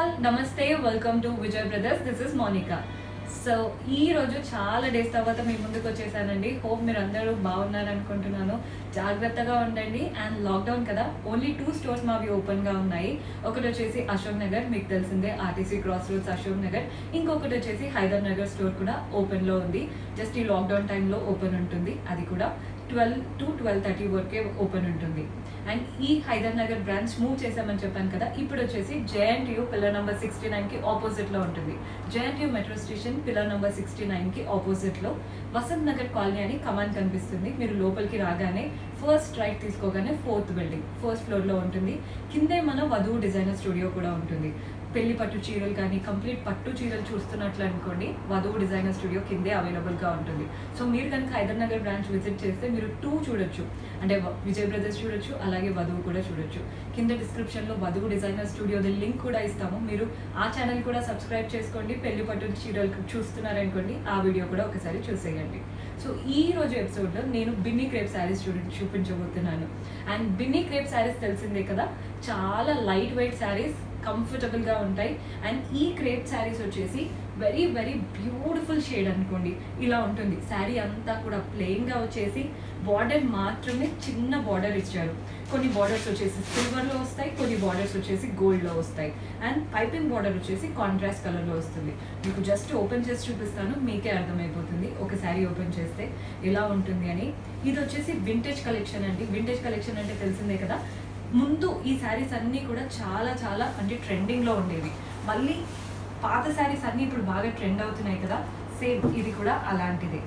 all నమస్తే welcome to Vijay brothers this is Monika so ఈ రోజు చాలా డేస్ తర్వాత మీ ముందుకు వచ్చేసానండి హోప్ మీరు అందరూ బాగున్నారు అనుకుంటున్నాను జాగ్రత్తగా ఉండండి అండ్ లాక్డౌన్ కదా ఓన్లీ టూ స్టోర్స్ మావి ఓపెన్ గా ఉన్నాయి ఒకటి వచ్చేసి అశోక్ నగర్ మీకు తెలిసిందే RTC cross roads Ashok Nagar ఇంకొకటి వచ్చేసి హైదర్ నగర్ స్టోర్ కూడా ఓపెన్ లో ఉంది జస్ట్ ఈ లాక్డౌన్ టైంలో ఓపెన్ ఉంటుంది అది కూడా ట్వెల్వ్ టు ట్వెల్వ్ థర్టీ వరకే ఓపెన్ ఉంటుంది అండ్ ఈ హైదర్ నగర్ బ్రాంచ్ మూవ్ చేసామని చెప్పాను కదా ఇప్పుడు వచ్చేసి జేఎన్టీయూ పిల్లర్ నెంబర్ సిక్స్టీ నైన్కి ఆపోజిట్లో ఉంటుంది JNTU metro station pillar number sixty నైన్కి ఆపోజిట్లో వసంత్ నగర్ కాలనీ అని కమాండ్ కనిపిస్తుంది మీరు లోపలికి రాగానే ఫస్ట్ రైట్ తీసుకోగానే ఫోర్త్ బిల్డింగ్ ఫస్ట్ ఫ్లోర్లో ఉంటుంది కిందే మన వధువు డిజైనర్ స్టూడియో కూడా ఉంటుంది పెళ్లి పట్టు చీరలు కానీ కంప్లీట్ పట్టు చీరలు చూస్తున్నట్లు అనుకోండి వధువు డిజైనర్ స్టూడియో కిందే అవైలబుల్గా ఉంటుంది సో మీరు కనుక హైదర్ నగర్ బ్రాంచ్ విజిట్ చేస్తే మీరు టూ చూడొచ్చు అంటే వ- విజయ్ బ్రదర్స్ చూడొచ్చు అలాగే వధువు కూడా చూడొచ్చు కింద డిస్క్రిప్షన్లో వధువు డిజైనర్ స్టూడియోది లింక్ కూడా ఇస్తాము మీరు ఆ ఛానల్ కూడా సబ్స్క్రైబ్ చేసుకోండి పెళ్లి పట్టు చీరలు చూస్తున్నారనుకోండి ఆ వీడియో కూడా ఒకసారి చూసేయండి సో ఈ రోజు ఎపిసోడ్లో నేను బిన్నీ క్రేప్ శారీస్ చూడ చూపించబోతున్నాను అండ్ బిన్నీ క్రేప్ శారీస్ తెలిసిందే కదా చాలా లైట్ వెయిట్ శారీస్ కంఫర్టబుల్గా ఉంటాయి అండ్ ఈ క్రేప్ శారీస్ వచ్చేసి వెరీ వెరీ బ్యూటిఫుల్ షేడ్ అనుకోండి ఇలా ఉంటుంది శారీ అంతా కూడా ప్లెయిన్గా వచ్చేసి బార్డర్ మాత్రమే చిన్న బార్డర్ ఇచ్చారు కొన్ని బార్డర్స్ వచ్చేసి సిల్వర్లో వస్తాయి కొన్ని బార్డర్స్ వచ్చేసి గోల్డ్లో వస్తాయి అండ్ పైపింగ్ బార్డర్ వచ్చేసి కాంట్రాస్ట్ కలర్లో వస్తుంది మీకు జస్ట్ ఓపెన్ చేసి చూపిస్తాను మీకే అర్థమైపోతుంది ఒక శారీ ఓపెన్ చేస్తే ఎలా ఉంటుంది అని ఇది వచ్చేసి వింటేజ్ కలెక్షన్ అండి వింటేజ్ కలెక్షన్ అంటే తెలిసిందే కదా ముందు ఈ శారీస్ అన్నీ కూడా చాలా చాలా అంటే ట్రెండింగ్లో ఉండేవి మళ్ళీ పాత శారీస్ అన్నీ ఇప్పుడు బాగా ట్రెండ్ అవుతున్నాయి కదా సేమ్ ఇది కూడా అలాంటిదే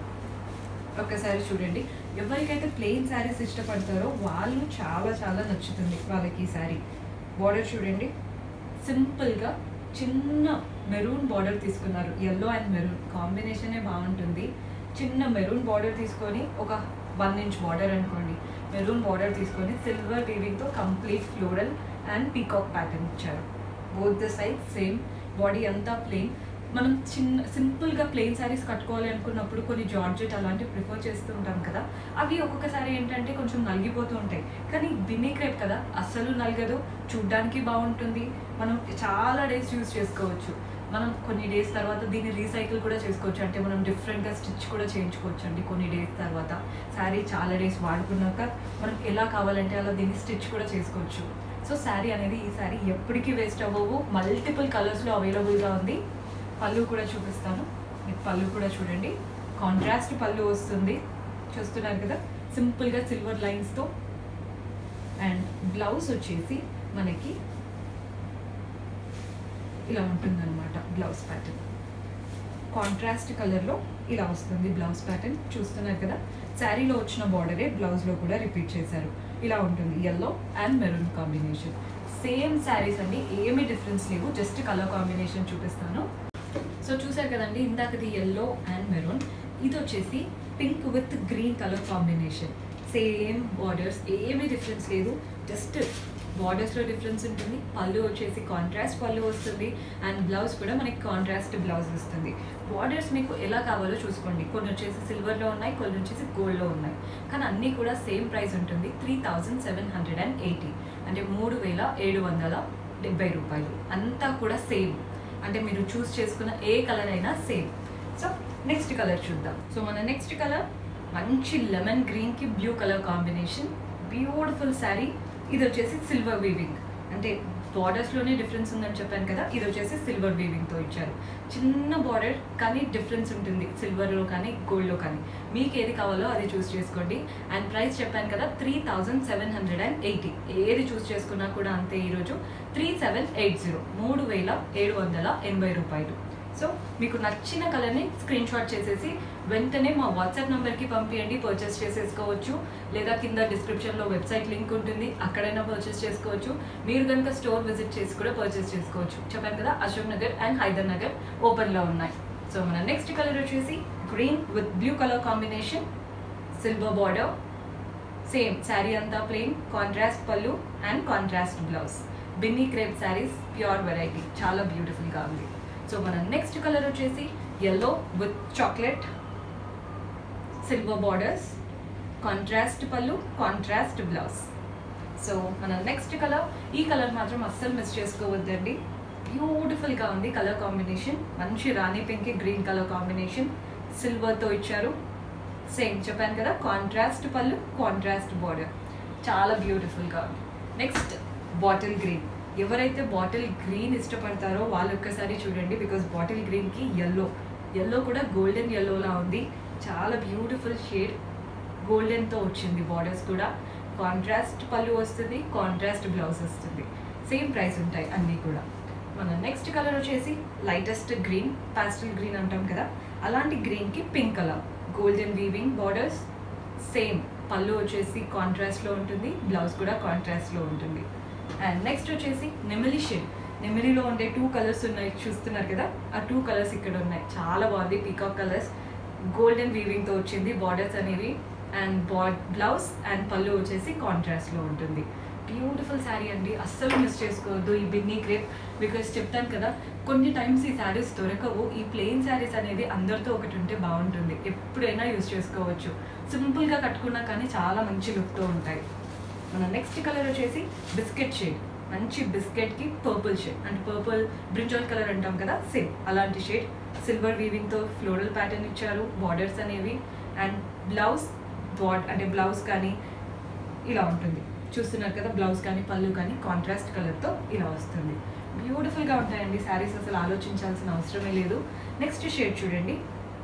ఒక్కసారి చూడండి ఎవరికైతే ప్లెయిన్ శారీస్ ఇష్టపడతారో వాళ్ళు చాలా చాలా నచ్చుతుంది వాళ్ళకి ఈ శారీ బార్డర్ చూడండి సింపుల్గా చిన్న మెరూన్ బార్డర్ తీసుకున్నారు ఎల్లో అండ్ మెరూన్ కాంబినేషనే బాగుంటుంది చిన్న మెరూన్ బార్డర్ తీసుకొని ఒక వన్ ఇంచ్ బార్డర్ అనుకోండి మెరూన్ బార్డర్ తీసుకొని సిల్వర్ వీవింగ్తో complete floral and peacock pattern ఇచ్చారు both the side same body అంతా ప్లెయిన్ మనం చిన్న సింపుల్గా ప్లెయిన్ శారీస్ కట్టుకోవాలి అనుకున్నప్పుడు కొన్ని జార్జెట్ అలాంటివి ప్రిఫర్ చేస్తూ ఉంటాం కదా అవి ఒక్కొక్కసారి ఏంటంటే కొంచెం నలిగిపోతూ ఉంటాయి కానీ బిన్నీ క్రేప్ కదా అస్సలు నలగదు చూడ్డానికి బాగుంటుంది మనం చాలా డేస్ యూజ్ చేసుకోవచ్చు మనం కొన్ని డేస్ తర్వాత దీన్ని రీసైకిల్ కూడా చేసుకోవచ్చు అంటే మనం డిఫరెంట్గా స్టిచ్ కూడా చేయించుకోవచ్చు అండి కొన్ని డేస్ తర్వాత శారీ చాలా డేస్ వాడుకున్నాక మనం ఎలా కావాలంటే అలా దీన్ని స్టిచ్ కూడా చేసుకోవచ్చు సో శారీ అనేది ఈ శారీ ఎప్పటికీ వేస్ట్ అవ్వవు మల్టిపుల్ కలర్స్లో అవైలబుల్గా ఉంది పళ్ళు కూడా చూపిస్తాను మీకు పళ్ళు కూడా చూడండి కాంట్రాస్ట్ పళ్ళు వస్తుంది చూస్తున్నారు కదా సింపుల్గా సిల్వర్ లైన్స్తో అండ్ బ్లౌజ్ వచ్చేసి మనకి ఇలా ఉంటుందన్నమాట బ్లౌజ్ ప్యాటర్న్ కాంట్రాస్ట్ కలర్లో ఇలా వస్తుంది బ్లౌజ్ ప్యాటర్న్ చూస్తున్నారు కదా శారీలో వచ్చిన బార్డరే బ్లౌజ్లో కూడా రిపీట్ చేశారు ఇలా ఉంటుంది yellow and maroon combination same saris అండి ఏమీ డిఫరెన్స్ లేవు జస్ట్ కలర్ కాంబినేషన్ చూపిస్తాను సో చూసారు కదండి ఇందాకది ఎల్లో అండ్ మెరూన్ ఇది వచ్చేసి pink with green colour combination same borders ఏమీ డిఫరెన్స్ లేదు జస్ట్ బార్డర్స్లో డిఫరెన్స్ ఉంటుంది పళ్ళు వచ్చేసి కాంట్రాస్ట్ పళ్ళు వస్తుంది అండ్ బ్లౌజ్ కూడా మనకి కాంట్రాస్ట్ బ్లౌజ్ వస్తుంది బార్డర్స్ మీకు ఎలా కావాలో చూసుకోండి కొన్ని వచ్చేసి సిల్వర్లో ఉన్నాయి కొన్ని వచ్చేసి గోల్డ్లో ఉన్నాయి కానీ అన్నీ కూడా సేమ్ ప్రైస్ ఉంటుంది three thousand seven hundred and eighty అంటే మూడు వేల ఏడు వందల డెబ్బై రూపాయలు అంతా కూడా సేమ్ అంటే మీరు చూస్ చేసుకున్న ఏ కలర్ అయినా సేమ్ సో నెక్స్ట్ కలర్ చూద్దాం సో మన నెక్స్ట్ కలర్ మంచి లెమన్ గ్రీన్కి blue colour combination beautiful saree ఇది వచ్చేసి సిల్వర్ వీవింగ్ అంటే బార్డర్స్లోనే డిఫరెన్స్ ఉందని చెప్పాను కదా ఇది వచ్చేసి సిల్వర్ వీవింగ్తో ఇచ్చారు చిన్న బార్డర్ కానీ డిఫరెన్స్ ఉంటుంది సిల్వర్లో కానీ గోల్డ్లో కానీ మీకు ఏది కావాలో అది చూస్ చేసుకోండి అండ్ ప్రైస్ చెప్పాను కదా three thousand seven hundred and eighty ఏది చూస్ చేసుకున్నా కూడా అంతే ఈరోజు త్రీ సెవెన్ ఎయిట్ జీరో మూడు వేల ఏడు వందల ఎనభై రూపాయలు సో మీకు నచ్చిన కలర్ని స్క్రీన్ షాట్ చేసేసి వెంటనే మా వాట్సాప్ నెంబర్కి పంపించండి పర్చేస్ చేసేసుకోవచ్చు లేదా కింద డిస్క్రిప్షన్లో వెబ్సైట్ లింక్ ఉంటుంది అక్కడైనా పర్చేస్ చేసుకోవచ్చు మీరు కనుక స్టోర్ విజిట్ చేసి కూడా పర్చేస్ చేసుకోవచ్చు చెప్పాను కదా అశోక్ నగర్ అండ్ హైదర్ నగర్ ఓపెన్లో ఉన్నాయి సో మన నెక్స్ట్ కలర్ వచ్చేసి green with blue colour combination silver border same saree అంతా ప్లెయిన్ కాంట్రాస్ట్ పళ్ళు and contrast blouse Binny crepe sarees pure variety చాలా బ్యూటిఫుల్గా ఉంది సో మన నెక్స్ట్ కలర్ వచ్చేసి yellow with chocolate silver borders contrast పళ్ళు కాంట్రాస్ట్ బ్లౌజ్ సో మన next colour ఈ కలర్ మాత్రం అస్సలు మిస్ చేసుకోవద్దండి బ్యూటిఫుల్గా ఉంది కలర్ కాంబినేషన్ మంచి రాణి పింక్ గ్రీన్ కలర్ కాంబినేషన్ సిల్వర్తో ఇచ్చారు సేమ్ చెప్పాను కదా కాంట్రాస్ట్ పళ్ళు కాంట్రాస్ట్ బార్డర్ చాలా బ్యూటిఫుల్గా ఉంది నెక్స్ట్ బాటిల్ గ్రీన్ ఎవరైతే బాటిల్ గ్రీన్ ఇష్టపడతారో వాళ్ళు ఒక్కసారి చూడండి బికాస్ బాటిల్ గ్రీన్కి ఎల్లో ఎల్లో కూడా గోల్డెన్ ఎల్లోలా ఉంది చాలా బ్యూటిఫుల్ షేడ్ గోల్డెన్తో వచ్చింది బార్డర్స్ కూడా కాంట్రాస్ట్ పళ్ళు వస్తుంది కాంట్రాస్ట్ బ్లౌజ్ వస్తుంది సేమ్ ప్రైస్ ఉంటాయి అన్నీ కూడా మన నెక్స్ట్ కలర్ వచ్చేసి లైటెస్ట్ గ్రీన్ పాస్టల్ గ్రీన్ అంటాం కదా అలాంటి గ్రీన్కి pink colour golden weaving borders same పళ్ళు వచ్చేసి కాంట్రాస్ట్లో ఉంటుంది బ్లౌజ్ కూడా కాంట్రాస్ట్లో ఉంటుంది అండ్ నెక్స్ట్ వచ్చేసి నెమిలి షేడ్ నెమిలిలో ఉండే టూ కలర్స్ ఉన్నాయి చూస్తున్నారు కదా ఆ టూ కలర్స్ ఇక్కడ ఉన్నాయి చాలా బాగుంది పీకాక్ కలర్స్ గోల్డెన్ వీవింగ్తో వచ్చింది బార్డర్స్ అనేవి అండ్ బా బ్లౌజ్ అండ్ పళ్ళు వచ్చేసి కాంట్రాస్ట్లో ఉంటుంది బ్యూటిఫుల్ శారీ అండి అస్సలు మిస్ చేసుకోవద్దు ఈ బిన్నీ క్రేప్ బికాస్ చెప్తాను కదా కొన్ని టైమ్స్ ఈ శారీస్ దొరకవు ఈ ప్లెయిన్ శారీస్ అనేది అందరితో ఒకటి ఉంటే బాగుంటుంది ఎప్పుడైనా యూస్ చేసుకోవచ్చు సింపుల్గా కట్టుకున్నా కానీ చాలా మంచి లుక్తో ఉంటాయి మన నెక్స్ట్ కలర్ వచ్చేసి బిస్కెట్ షేడ్ మంచి బిస్కెట్కి పర్పుల్ షేడ్ అంటే పర్పుల్ బ్రింజాల్ కలర్ అంటాం కదా సేమ్ అలాంటి షేడ్ సిల్వర్ వీవింగ్తో ఫ్లోరల్ ప్యాటర్న్ ఇచ్చారు బార్డర్స్ అనేవి అండ్ బ్లౌజ్ బాడ్ అంటే బ్లౌజ్ కానీ ఇలా ఉంటుంది చూస్తున్నారు కదా బ్లౌజ్ కానీ పళ్ళు కానీ కాంట్రాస్ట్ కలర్తో ఇలా వస్తుంది బ్యూటిఫుల్గా ఉంటాయండి శారీస్ అసలు ఆలోచించాల్సిన అవసరమే లేదు నెక్స్ట్ షేడ్ చూడండి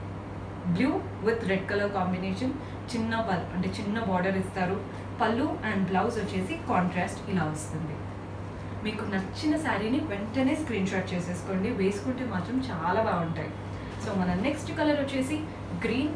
blue with red colour combination చిన్న పల్ అంటే చిన్న బార్డర్ ఇస్తారు పళ్ళు అండ్ బ్లౌజ్ వచ్చేసి కాంట్రాస్ట్ ఇలా వస్తుంది మీకు నచ్చిన శారీని వెంటనే స్క్రీన్ షాట్ చేసేసుకోండి వేసుకుంటే మాత్రం చాలా బాగుంటాయి సో మన నెక్స్ట్ కలర్ వచ్చేసి గ్రీన్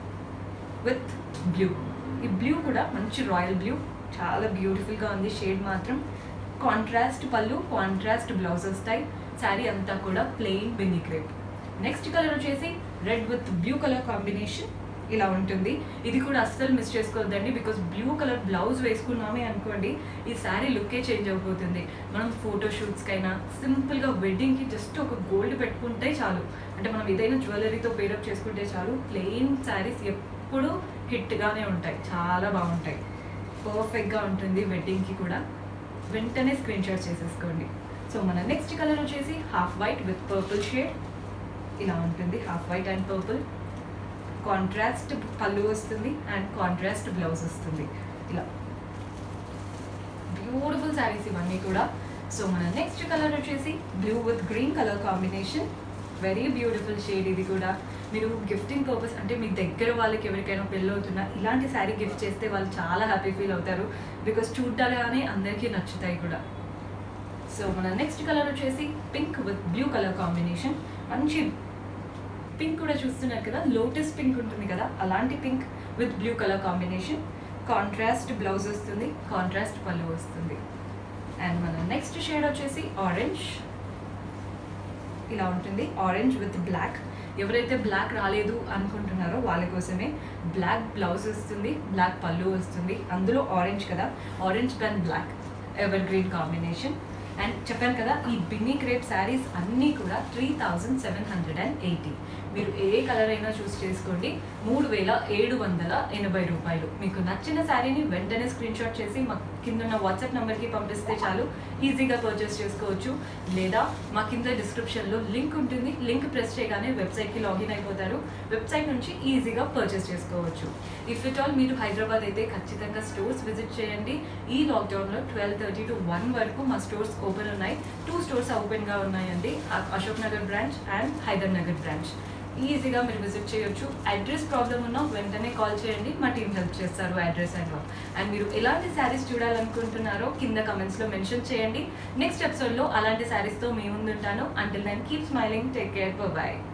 విత్ బ్లూ ఈ బ్లూ కూడా మంచి రాయల్ బ్లూ చాలా బ్యూటిఫుల్గా ఉంది షేడ్ మాత్రం కాంట్రాస్ట్ పళ్ళు కాంట్రాస్ట్ బ్లౌజ్ వస్తాయి శారీ అంతా కూడా plain Binny crepe next colour వచ్చేసి red with blue colour combination ఇలా ఉంటుంది ఇది కూడా అస్సలు మిస్ చేసుకోవద్దండి బికాస్ బ్లూ కలర్ బ్లౌజ్ వేసుకున్నామే అనుకోండి ఈ శారీ లుక్కే చేంజ్ అయిపోతుంది మనం ఫోటో షూట్స్కైనా సింపుల్గా వెడ్డింగ్కి జస్ట్ ఒక గోల్డ్ పెట్టుకుంటే చాలు అంటే మనం ఏదైనా జ్యువెలరీతో పేరప్ చేసుకుంటే చాలు ప్లెయిన్ శారీస్ ఎప్పుడు హిట్గానే ఉంటాయి చాలా బాగుంటాయి పర్ఫెక్ట్గా ఉంటుంది వెడ్డింగ్కి కూడా వెంటనే స్క్రీన్ షాట్ చేసేసుకోండి సో మన నెక్స్ట్ కలర్ వచ్చేసి half white with purple shade ఇలా ఉంటుంది half white and purple contrast పళ్ళు వస్తుంది అండ్ కాంట్రాస్ట్ బ్లౌజ్ వస్తుంది ఇలా బ్యూటిఫుల్ శారీస్ ఇవన్నీ కూడా సో మన నెక్స్ట్ కలర్ వచ్చేసి blue with green colour combination very beautiful shade ఇది కూడా మీరు గిఫ్టింగ్ పర్పస్ అంటే మీ దగ్గర వాళ్ళకి ఎవరికైనా పెళ్ళి అవుతున్నా ఇలాంటి శారీ గిఫ్ట్ చేస్తే వాళ్ళు చాలా హ్యాపీ ఫీల్ అవుతారు బికాస్ చూడ్డాగానే అందరికీ నచ్చుతాయి కూడా సో మన నెక్స్ట్ కలర్ వచ్చేసి pink with blue colour combination మంచి పింక్ కూడా చూస్తున్నారు కదా లోటస్ పింక్ ఉంటుంది కదా అలాంటి pink with blue colour combination contrast blouse వస్తుంది కాంట్రాస్ట్ పళ్ళు వస్తుంది అండ్ మన నెక్స్ట్ షేడ్ వచ్చేసి ఆరెంజ్ ఇలా ఉంటుంది ఆరెంజ్ విత్ బ్లాక్ ఎవరైతే బ్లాక్ రాలేదు అనుకుంటున్నారో వాళ్ళ కోసమే బ్లాక్ బ్లౌజ్ వస్తుంది బ్లాక్ పళ్ళు వస్తుంది అందులో ఆరెంజ్ కదా ఆరెంజ్ పెన్ black evergreen combination and చెప్పాను కదా ఈ బిన్నీ క్రేప్ శారీస్ అన్నీ కూడా three thousand seven hundred and eighty మీరు ఏ కలర్ అయినా చూస్ చేసుకోండి మూడు వేల ఏడు వందల ఎనభై రూపాయలు మీకు నచ్చిన శారీని వెంటనే స్క్రీన్ షాట్ చేసి మా కింద ఉన్న వాట్సాప్ నెంబర్కి పంపిస్తే చాలు ఈజీగా పర్చేస్ చేసుకోవచ్చు లేదా మా కింద డిస్క్రిప్షన్లో లింక్ ఉంటుంది లింక్ ప్రెస్ చేయగానే వెబ్సైట్కి లాగిన్ అయిపోతారు వెబ్సైట్ నుంచి ఈజీగా పర్చేస్ చేసుకోవచ్చు ఇఫ్ ఇట్ ఆల్ మీరు హైదరాబాద్ అయితే ఖచ్చితంగా స్టోర్స్ విజిట్ చేయండి ఈ లాక్డౌన్లో ట్వెల్వ్ థర్టీ టు వన్ వరకు మా స్టోర్స్ ఓపెన్ ఉన్నాయి టూ స్టోర్స్ ఓపెన్గా ఉన్నాయండి అ- Ashok Nagar branch and Hyder Nagar branch ఈజీగా మీరు విజిట్ చేయొచ్చు అడ్రస్ ప్రాబ్లం ఉన్నా వెంటనే కాల్ చేయండి మా టీం హెల్ప్ చేస్తారు అడ్రస్ అండ్ అండ్ మీరు ఎలాంటి శారీస్ చూడాలనుకుంటున్నారో కింద కమెంట్స్లో మెన్షన్ చేయండి నెక్స్ట్ ఎపిసోడ్లో అలాంటి శారీస్తో మీ ముందుంటాను until then keep smiling take care bye